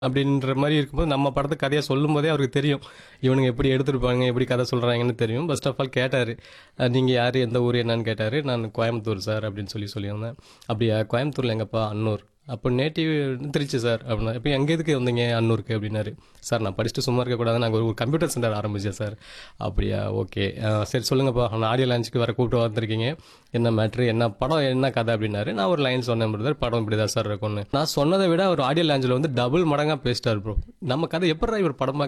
அப்படின்ற மாதிரி இருக்கும்போது நம்ம படத்து கதையை சொல்லும்போதே அவருக்கு தெரியும் இவனுங்க எப்படி எடுத்திருப்பாங்க எப்படி கதை சொல்கிறாங்கன்னு தெரியும் ஃபர்ஸ்ட் ஆஃப் ஆல் கேட்டார் நீங்கள் யார் எந்த ஊர் என்னன்னு கேட்டார் நான் கோயம்புத்தூர் சார் அப்படின்னு சொல்லி சொல்லியிருந்தேன் அப்படியா கோயம்புத்தூரில் எங்கப்பா அன்னூர் அப்போ நேட்டிவ் திருச்சி சார் அப்படின்னா இப்போ எங்கே எதுக்கு வந்தீங்க அன்னூருக்கு அப்படின்னாரு சார் நான் படிச்சுட்டு சும்மா இருக்கக்கூடாது நாங்கள் ஒரு கம்ப்யூட்டர் சென்டர் ஆரம்பித்தேன் சார் அப்படியா ஓகே சரி சொல்லுங்கப்பா நான் ஆடியோ லான்ச்சுக்கு வர கூப்பிட்டு வந்திருக்கீங்க என்ன மேட்ரு என்ன படம் என்ன கதை அப்படின்னாரு நான் ஒரு லைன் சொன்னேன் பிரதர் படம் இப்படி தான் சார் இருக்கும்னு நான் சொன்னதை விட அவர் ஆடியோ லான்ச்சில் வந்து டபுள் மடங்காக பேசிட்டார் ப்ரோ நம்ம கதை எப்படி இவர் படமாக